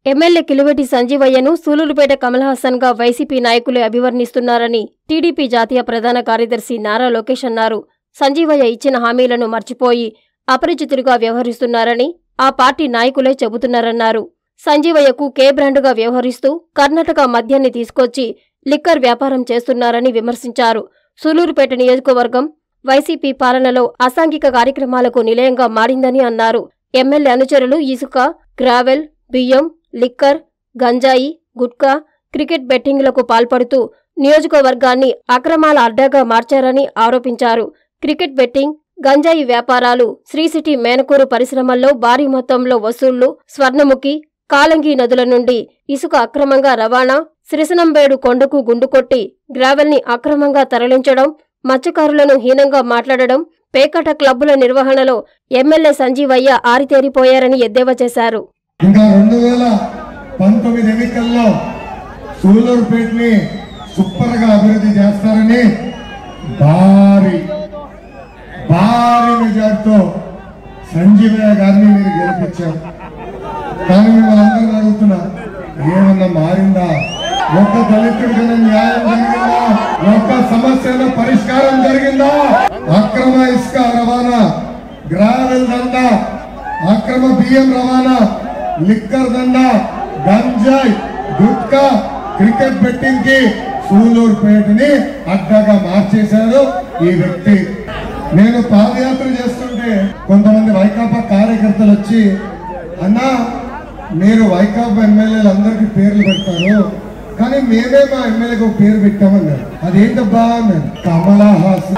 MLA Kiliveti సంజీవయ్యను సూలూరుపేట కమల్ హాసన్ గా వైసీపీ నాయకులు అభివర్ణిస్తున్నారని టీడీపీ జాతీయ ప్రధాన కార్యదర్శి నారా లోకేష్ అన్నారు సంజీవయ్య ఇచ్చిన హామీలను మర్చిపోయి అపరిచితుడిగా వ్యవహరిస్తున్నారని ఆ పార్టీ నాయకులే చెబుతున్నారన్నారు సంజీవయ్యకు కే బ్రాండుగా వ్యవహరిస్తూ కర్ణాటక మద్యాన్ని తీసుకొచ్చి లిక్కర్ వ్యాపారం చేస్తున్నారని విమర్శించారు సూలూరుపేట నియోజకవర్గం వైసీపీ పాలనలో అసాంఘిక కార్యక్రమాలకు నిలయంగా మారిందని అన్నారు ఎమ్మెల్యే అనుచరులు ఇసుక గ్రావెల్ బియ్యం లిక్కర్ గంజాయి గుట్కా క్రికెట్ బెట్టింగ్లకు పాల్పడుతూ నియోజకవర్గాన్ని అక్రమాల అడ్డాగా మార్చారని ఆరోపించారు క్రికెట్ బెట్టింగ్ గంజాయి వ్యాపారాలు శ్రీ సిటీ మేనకూరు పరిశ్రమల్లో భారీ మొత్తంలో వసూళ్లు స్వర్ణముఖి కాలంగి నదుల నుండి ఇసుక అక్రమంగా రవాణా శ్రీసనంబేడు కొండకు గుండుకొట్టి గ్రావెల్ని అక్రమంగా తరలించడం మత్స్యకారులను హీనంగా మాట్లాడడం పేకట క్లబ్బుల నిర్వహణలో ఎమ్మెల్యే సంజీవయ్య ఆరితేరిపోయారని ఎద్దేవా చేశారు ఇంకా రెండు వేల పంతొమ్మిది ఎన్నికల్లో సూలూరుపేటని సూపర్ గా అభివృద్ధి చేస్తారని భారీ భారీ మెజార్టీతో సంజీవయ్య గారిని మీరు గెలిపించారు కానీ మిమ్మల్ని అందరిని అడుగుతున్నా ఏమన్నా మారిందా ఒక్క దళితుడికైనా న్యాయం జరిగిందా ఒక్క సమస్యల పరిష్కారం జరిగిందా అక్రమ ఇసుక రవాణా గ్రావెల్ దందా అక్రమ బియ్యం రవాణా లిక్కర్ దందా గంజాయి గుట్కా క్రికెట్ బెట్టింగ్ కి సూలూరుపేటని అడ్డగా మార్చేశారు ఈ వ్యక్తి నేను పాదయాత్ర చేస్తుంటే కొంతమంది వైకాపా కార్యకర్తలు వచ్చి అన్నా మీరు వైకాపా ఎమ్మెల్యేలు అందరికి పేర్లు పెడతారు కానీ మేమే మా ఎమ్మెల్యేకి ఒక పేరు పెట్టామన్నారు అదేంటబ్బా అన్నారు కమలా హాసన్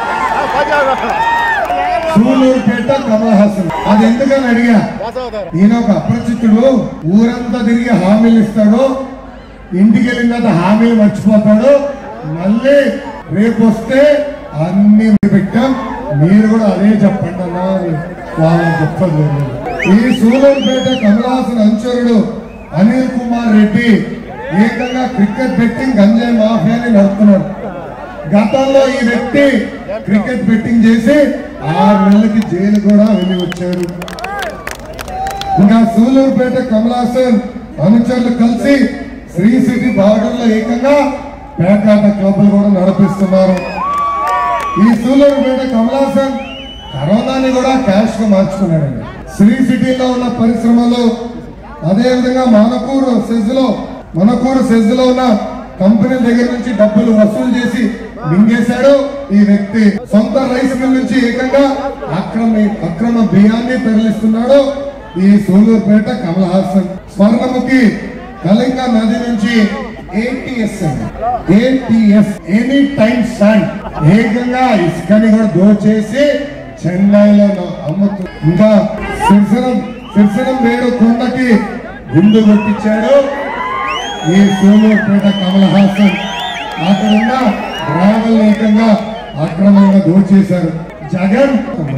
సూలూరుపేట కమల్ హాసన్ అది ఎందుకని అడిగా ఈయన ఒక అప్రచితుడు ఊరంతా తిరిగి హామీలు ఇస్తాడు ఇంటికి వెళ్ళిన తర్వాత హామీలు మర్చిపోతాడు మళ్ళీ రేపు వస్తే అన్ని పెట్టాం మీరు కూడా అదే చెప్పండి అన్నా అని వాళ్ళని చెప్పదు ఈ సూలూరుపేట కమల్ హాసన్ అనుచరుడు అనిల్ కుమార్ రెడ్డి ఏకంగా క్రికెట్ బెట్టింగ్ గంజాయి మాఫియాని నడుపుతున్నాడు గతంలో ఈ వ్యక్తి క్రికెట్ బెట్టింగ్ చేసి ఆరు నెలలకి జైలు కూడా వెళ్ళి వచ్చారు ఇంకా సూలూరుపేట కమలాసన్ అనుచరులు కలిసి శ్రీ సిటీ బార్డర్ లో ఏకంగా పేకాట క్లబ్లు కూడా నడిపిస్తున్నారు ఈ సూలూరుపేట కమలాసన్ కరోనాని కూడా క్యాష్ గా మార్చుకున్నాడండి శ్రీ సిటీలో ఉన్న పరిశ్రమలు అదే విధంగా మనకూరు సెజ్ లో మనకూరు సెజ్ లో ఉన్న కంపెనీ దగ్గర నుంచి డబ్బులు వసూలు చేసి మింగేశాడు ఈ వ్యక్తి సొంత రైస్ మిల్ నుంచి ఏకంగా అక్రమ అక్రమ బియ్యాన్ని తరలిస్తున్నాడు ఈ సూలూరుపేట కమల్ హాసన్ స్వర్ణముఖి కళింగ నది నుంచి ఏటీఎస్ ఏటీఎస్ ఎనీ టైం సన్ ఏకంగా ఇసుకని కూడా దోచేసి చెన్నైలో అమ్ముతూ ఇంకా సిరిసనం సిరిసనం వేడు కొండకి గుండు కొట్టించాడు ఈ సూలూరుపేట కమల్ హాసన్ అక్కడ ఉన్న గ్రామల్ ఏకంగా అక్రమంగా దోచేశారు జగన్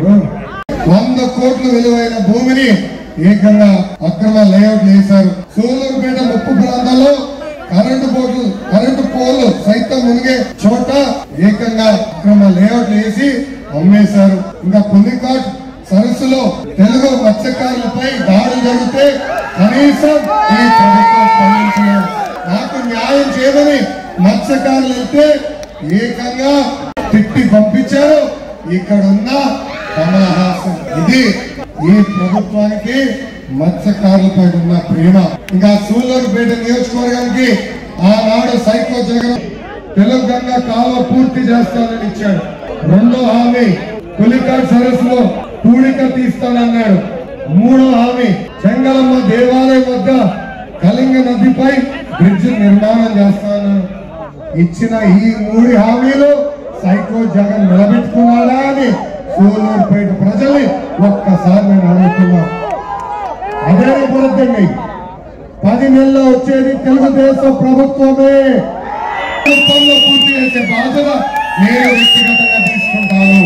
వంద కోట్ల విలువైన భూమిని ఏకంగా అక్రమ లేఅవుట్ వేశారు సూలూరుపేట ముప్పు ప్రాంతాల్లో కరెంటు బోర్డు కరెంటు పోలు సైతం మునిగే చోట ఏకంగా అక్రమ లేఅవుట్ వేసి అమ్మేశారు ఇంకా పులికాట్ సరస్సులో తెలుగు మత్స్యకారులపై దాడులు జరిగితే కనీసం ఈ ప్రభుత్వం స్పందించలేదు నాకు న్యాయం చేయదని మత్స్యకారులు వెళ్తే ఏకంగా తిట్టి పంపించారు ఇక్కడ ఉన్న కమల్ హాసన్ ఇది ఈ ప్రభుత్వానికి మత్స్యకారులపై ఉన్న ప్రేమ ఇంకా సూళ్ళూరుపేట నియోజకవర్గానికి ఆనాడు సైకో జగన్ తెలంగాణ కాలువ పూర్తి చేస్తానని ఇచ్చాడు రెండో హామీ పులికాట్ సరస్సులో పూడిక తీస్తానన్నాడు మూడో హామీ చెంగలమ్మ దేవాలయం వద్ద కళింగ నదిపై బ్రిడ్జ్ నిర్మాణం చేస్తాను ఇచ్చిన ఈ మూడు హామీలు సైకో జగన్ నిలబెట్టుకున్నాడా అని సూలూరుపేట ప్రజల్ని ఒక్కసారి నేను అడుగుతున్నా అదే పురద్దండి పది నెలల్లో వచ్చేది తెలుగుదేశం ప్రభుత్వమే ప్రభుత్వంలో పూర్తి చేసే బాధ్యత నేను వ్యక్తిగతంగా తీసుకుంటాను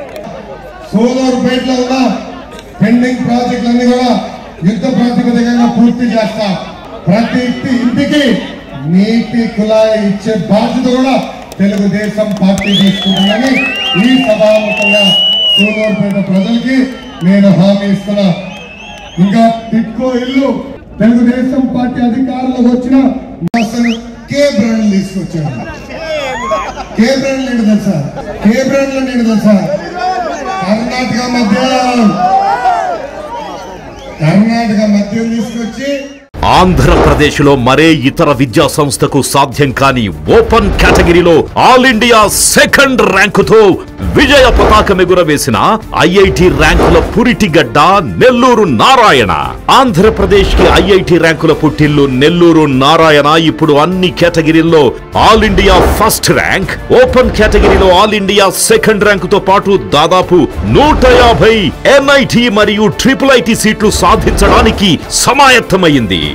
సోలూరుపేటలో ఉన్న పెండింగ్ ప్రాజెక్టులన్నీ కూడా యుద్ధ ప్రాతిపదికంగా పూర్తి చేస్తా ప్రతి ఇంటి- ఇంటికి నీటి కుళాయి ఇచ్చే బాధ్యత కూడా తెలుగుదేశం పార్టీ తీసుకుంటుందని ఈ సభాముఖంగా సోలూరుపేట ప్రజలకి నేను హామీ ఇస్తున్నా ఇంకా టిట్కో ఇల్లు తెలుగుదేశం పార్టీ అధికారంలోకి వచ్చిన అసలు కే బ్రాండ్ తీసుకొచ్చాడు కే బ్రాండ్ ఏంటి తెలుసా కే బ్రాండ్ లో ఏంటి తెలుసా కర్ణాటక మద్యం కర్ణాటక మద్యం తీసుకొచ్చి ఆంధ్రప్రదేశ్లో మరే ఇతర విద్యా సంస్థకు సాధ్యం కాని ఓపెన్ కేటగిరీలో ఆల్ ఇండియా సెకండ్ ర్యాంకుతో విజయ పతాకం ఎగురవేసిన ఐఐటి ర్యాంకుల పురిటిగడ్డ నెల్లూరు నారాయణ ఆంధ్రప్రదేశ్ కి ఐఐటి ర్యాంకుల పుట్టిల్లు నెల్లూరు నారాయణ ఇప్పుడు అన్ని కేటగిరీల్లో all India first rank open కేటగిరీలో ఆల్ ఇండియా సెకండ్ ర్యాంకుతో పాటు దాదాపు నూట యాభై ఎన్ఐటి మరియు ట్రిపుల్ ఐటి సీట్లు సాధించడానికి సమాయత్తమైంది